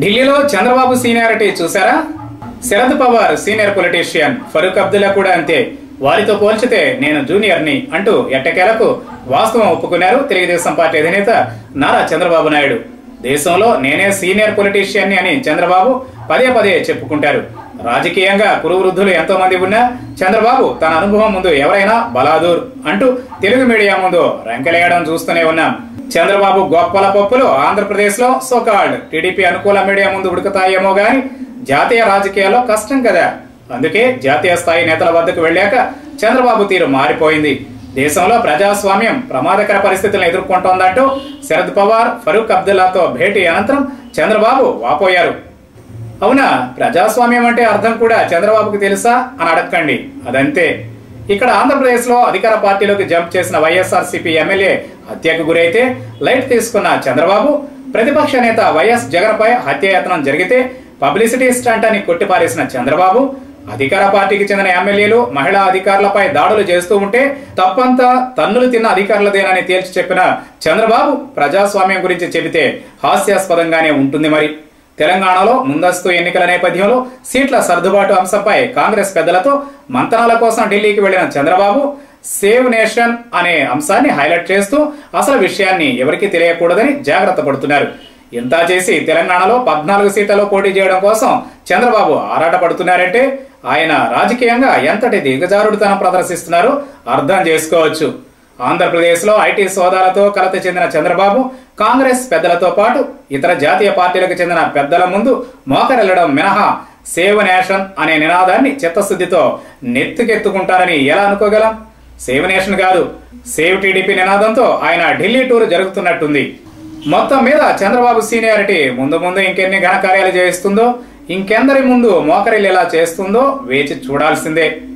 ఢిల్లీలో చంద్రబాబు సీనియారిటీ చూసారా Sharad Pawar senior politician Farooq Abdullah కూడా అంతే వారితో పోల్చితే నేను జూనియర్ని అంటూ ఎట్టకేలకు వాస్తవం ఒప్పుకున్నారు తెలుగుదేశం పార్టీ అధినేత నారా చంద్రబాబు నాయుడు దేశంలో నేనే సీనియర్ పొలిటీషియన్ని అని చంద్రబాబు పదే పదే చెప్పుకుంటారు రాజకీయంగా కురువృద్ధులు ఎంతో మంది ఉన్నా చంద్రబాబు తన అనుభవం ముందు ఎవరైనా బలాదూర్ అంటూ తెలుగు మీడియా ముందు రంకెలేయడం చూస్తూనే ఉన్నాం చంద్రబాబు గొప్పల పప్పులు ఆంధ్రప్రదేశ్ లో సోకాల్డ్ టీడీపీ అనుకూల మీడియా ముందు ఉడుకుతాయేమో గాని జాతీయ రాజకీయాల్లో కష్టం కదా అందుకే జాతీయ స్థాయి నేతల వద్దకు వెళ్ళాక చంద్రబాబు తీరు మారిపోయింది దేశంలో ప్రజాస్వామ్యం ప్రమాదకర పరిస్థితులను ఎదుర్కొంటోందంటూ శరద్ పవార్ ఫరూక్ అబ్దుల్లాతో భేటీ అనంతరం చంద్రబాబు వాపోయారు అవునా ప్రజాస్వామ్యం అంటే అర్థం కూడా చంద్రబాబుకు తెలుసా అని అడగండి అదంతే ఇక్కడ ఆంధ్రప్రదేశ్ లో అధికార పార్టీలోకి జంప్ చేసిన వైఎస్ఆర్సీపీ ఎమ్మెల్యే హత్యకు గురైతే లైట్ తీసుకున్న చంద్రబాబు ప్రతిపక్ష నేత వైఎస్ జగన్ పై హత్యాయత్నం జరిగితే పబ్లిసిటీ స్టంట్ అని కొట్టిపారేసిన చంద్రబాబు అధికార పార్టీకి చెందిన ఎమ్మెల్యేలు మహిళా అధికారులపై దాడులు చేస్తూ ఉంటే తప్పంతా తన్నులు తిన్న అధికారులదేనని తేల్చి చెప్పిన చంద్రబాబు ప్రజాస్వామ్యం గురించి చెబితే హాస్యాస్పదంగానే ఉంటుంది మరి తెలంగాణలో ముందస్తు ఎన్నికల నేపథ్యంలో సీట్ల సర్దుబాటు అంశంపై కాంగ్రెస్ పెద్దలతో మంతనాల కోసం ఢిల్లీకి వెళ్లిన చంద్రబాబు సేవ్ నేషన్ అనే అంశాన్ని హైలైట్ చేస్తూ అసలు విషయాన్ని ఎవరికీ తెలియకూడదని జాగ్రత్త పడుతున్నారు ఇంత చేసి తెలంగాణలో పద్నాలుగు సీట్లలో పోటీ చేయడం కోసం చంద్రబాబు ఆరాటపడుతున్నారంటే ఆయన రాజకీయంగా ఎంతటి దిగజారుడుతనం ప్రదర్శిస్తున్నారో అర్థం చేసుకోవచ్చు ఆంధ్రప్రదేశ్లో ఐటీ సోదాలతో కలత చెందిన చంద్రబాబు కాంగ్రెస్ పెద్దలతో పాటు ఇతర జాతీయ పార్టీలకు చెందిన పెద్దల ముందు మోకరెళ్లడం మినహా సేవ్ నేషన్ అనే నినాదాన్ని చిత్తశుద్ధితో నెత్తుకెత్తుకుంటారని ఎలా అనుకోగలం సేవ్ నేషన్ కాదు సేవ్ టీడీపీ నినాదంతో ఆయన ఢిల్లీ టూర్ జరుగుతున్నట్టుంది మొత్తం మీద చంద్రబాబు సీనియారిటీ ముందు ముందు ఇంకెన్ని ఘనకార్యాలు చేయిస్తుందో ఇంకెందరి ముందు మోకరిల్లు ఎలా చేస్తుందో వేచి చూడాల్సిందే